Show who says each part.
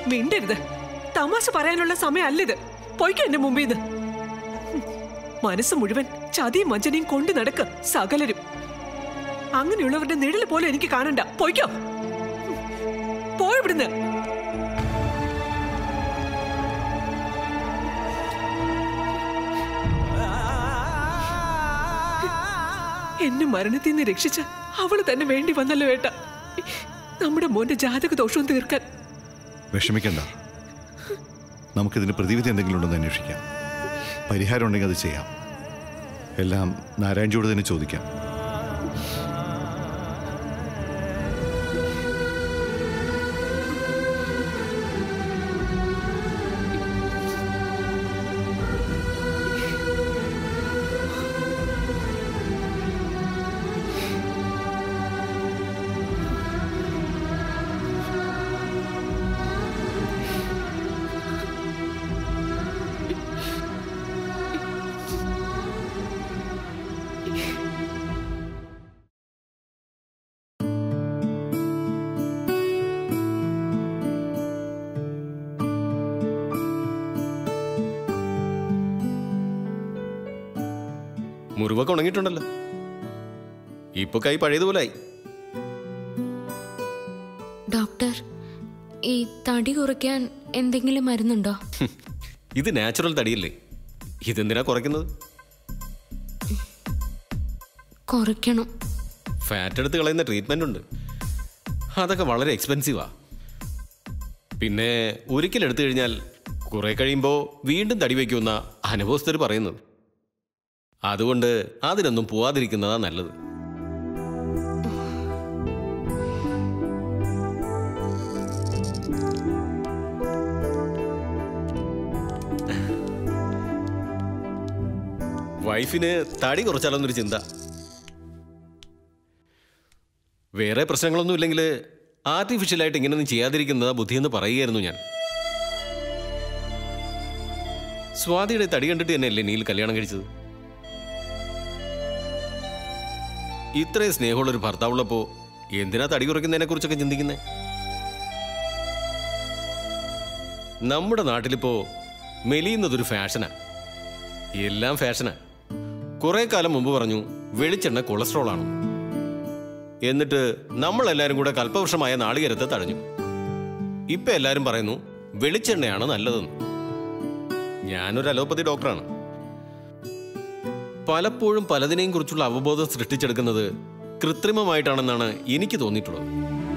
Speaker 1: മിണ്ടരുത് തമാശ പറയാനുള്ള സമയമല്ലിത് പൊയ്ക്കോ എന്റെ മുമ്പിൽ നിന്ന് മനസ്സ് മുഴുവൻ ചതിയും വഞ്ചനയും കൊണ്ടു നടക്ക സകലരും അങ്ങനെയുള്ളവരുടെ നിഴല് പോലെ എനിക്ക് കാണണ്ട പൊയ്ക്കോ പോയിവിടുന്ന് എന്നെ മരണത്തിൽ നിന്ന് രക്ഷിച്ച അവള് തന്നെ വേണ്ടി വന്നല്ലോ ഏട്ട നമ്മുടെ മോന്റെ ജാതക ദോഷവും തീർക്കാൻ
Speaker 2: വിഷമിക്കണ്ട നമുക്കിതിന് പ്രതിവിധി എന്തെങ്കിലും ഉണ്ടെന്ന് അന്വേഷിക്കാം പരിഹാരം ഉണ്ടെങ്കിൽ അത് ചെയ്യാം എല്ലാം നാരായണജിയോട് തന്നെ ചോദിക്കാം
Speaker 3: മുറിവൊക്കെ ഉണങ്ങിയിട്ടുണ്ടല്ലോ ഇപ്പൊ കൈ പഴയതുപോലായി
Speaker 4: ഡോക്ടർ ഈ തടി കുറയ്ക്കാൻ എന്തെങ്കിലും മരുന്നുണ്ടോ
Speaker 3: ഹും, ഇത് നാച്ചുറൽ തടിയല്ലേ ഇതെന്തിനാ കുറയ്ക്കുന്നത്
Speaker 4: കുറയ്ക്കണം
Speaker 3: ഫാറ്റ് എടുത്ത് കളയുന്ന ട്രീറ്റ്മെന്റ് ഉണ്ട് അതൊക്കെ വളരെ എക്സ്പെൻസീവാ പിന്നെ ഒരിക്കൽ എടുത്തു കഴിഞ്ഞാൽ കുറെ കഴിയുമ്പോൾ വീണ്ടും തടി വയ്ക്കുമെന്ന അനുഭവസ്ഥർ പറയുന്നത് അതുകൊണ്ട് അതിനൊന്നും പോവാതിരിക്കുന്നതാ നല്ലത് വൈഫിന് തടി കുറച്ചാലോന്നൊരു ചിന്ത വേറെ പ്രശ്നങ്ങളൊന്നും ഇല്ലെങ്കിൽ ആർട്ടിഫിഷ്യലായിട്ട് ഇങ്ങനെയൊന്നും ചെയ്യാതിരിക്കുന്നതാ ബുദ്ധിയെന്ന് പറയുകയായിരുന്നു ഞാൻ സ്വാതിയുടെ തടി കണ്ടിട്ട് തന്നെയല്ലേ നീൽ കല്യാണം കഴിച്ചത് ഇത്രയും സ്നേഹമുള്ള ഒരു ഭർത്താവുള്ളപ്പോ എന്തിനാ തടി കുറയ്ക്കുന്നതിനെ കുറിച്ചൊക്കെ ചിന്തിക്കുന്നേ നമ്മുടെ നാട്ടിലിപ്പോ മെലിയുന്നതൊരു ഫാഷനാ എല്ലാം ഫാഷനാ കുറെ കാലം മുമ്പ് പറഞ്ഞു വെളിച്ചെണ്ണ കൊളസ്ട്രോൾ ആണ് എന്നിട്ട് നമ്മളെല്ലാരും കൂടെ കൽപ്പവൃക്ഷമായ നാളികേരത്തെ തഴഞ്ഞു ഇപ്പൊ എല്ലാരും പറയുന്നു വെളിച്ചെണ്ണയാണ് നല്ലതെന്ന് ഞാനൊരു അലോപ്പതി ഡോക്ടറാണ് പലപ്പോഴും പലതിനെയും കുറിച്ചുള്ള അവബോധം സൃഷ്ടിച്ചെടുക്കുന്നത് കൃത്രിമമായിട്ടാണെന്നാണ് എനിക്ക് തോന്നിയിട്ടുള്ളത്